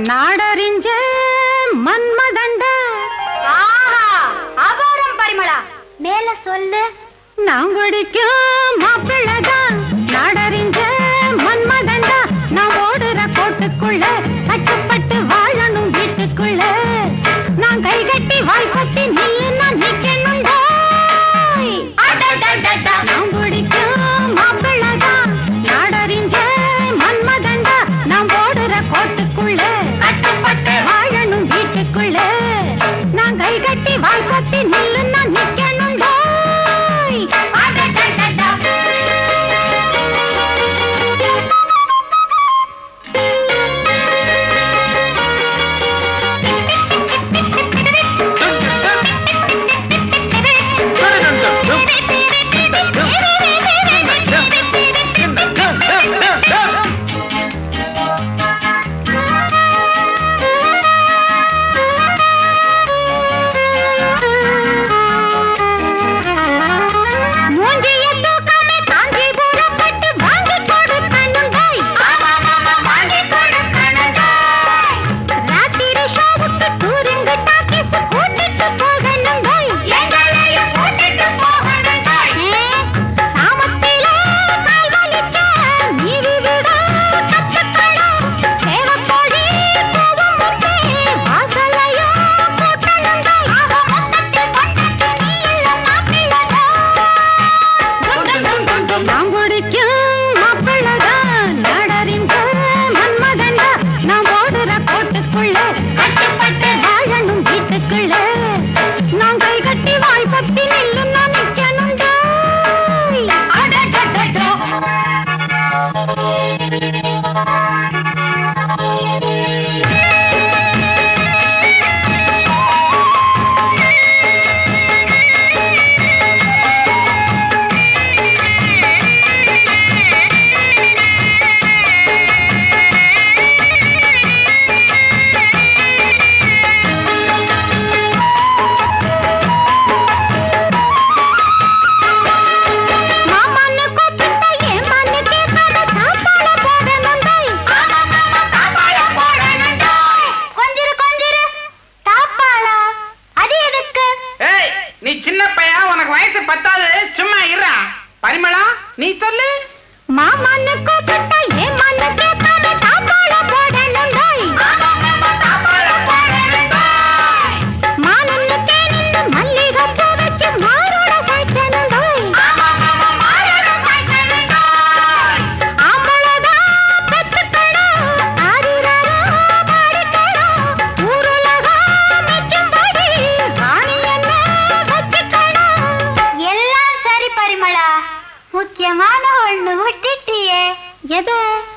நாடறிஞ்ச மன்மதண்ட ஆஹா அபாரம் பரிமளா மேல சொல்லு நான் பிடிக்கும் மாப்பிள்ளதான் நாடறிஞ்ச மன்மதண்டா நான் ஓடுற கோட்டுக்குள்ள கட்டுப்பட்டு வாழணும் வீட்டுக்குள்ள நான் கை கட்டி வாய் பத்தி நில்லு நான் நிக்கணும்டா அடடடடா. நான் பிடிக்கும் மாப்பிள்ளதான் நாடறிஞ்ச மன்மதண்டா நான் ஓடுற கோட்டுக்குள்ள கட்டுப்பட்டு வாழணும் வீட்டுக்குள்ள நான் கை கட்டி வாய் பத்தி நில்லு நான் நிக்கணும்டா அடடடடா. மூஞ்சிய தூக்காம காஞ்சிபுரம் பட்டு வாங்கி கொடுக்கணுண்டாய். ராத்திரி ஷோவுக்கு டூரிங்கு டாக்கீஸ் கூட்டிட்டு போகணுண்டாய். ஏ, சாமத்திலே கால் வலிக்க நீவி விட கத்துக்கணும். சேவக்கோழி கூவும் முன்னே வாசலையும் கூட்டணுண்டாய். நான் குடிக்கும் மாப்பிள்ளதான் நாடறிந்த மன்மதண்டா நான் ஓடுற கோட்டுக்குள்ள கட்டுப்பட்டு வாழணும் வீட்டுக்குள்ள நான் கை கட்டி வாய் பத்தி நில்லு நான் நிக்கணும்டா மாமான்னு கூப்பிட்டா ஏமான்னு கேட்காத சாப்பாட போடணுண்டாய். கொஞ்சிரு கொஞ்சிரு தாப்பாளா அது எதுக்கு ஏய் நீ சின்ன பையன் உனக்கு வயசு பத்தாது சும்மா இருடா பரிமளா நீ சொல்லு மாமான்னு கூப்பிட்டா ஏமான்னு கேட்காத சாப்பாட போடணுண்டாய். மானன்னு தேனன்னு மல்லிகைப்பூ வச்சு மாரோட சாய்க்கணுண்டாய். ஆம்பளதான் பெத்துக்கணும், ஆரிரரோ பாடிக்கணும், ஊருலகம் மெச்சும்படி ராணி என்ன வச்சுக்கணும். எல்லாம் சரி பரிமளா முக்கியமான ஒண்ணு விட்டுட்டியே எது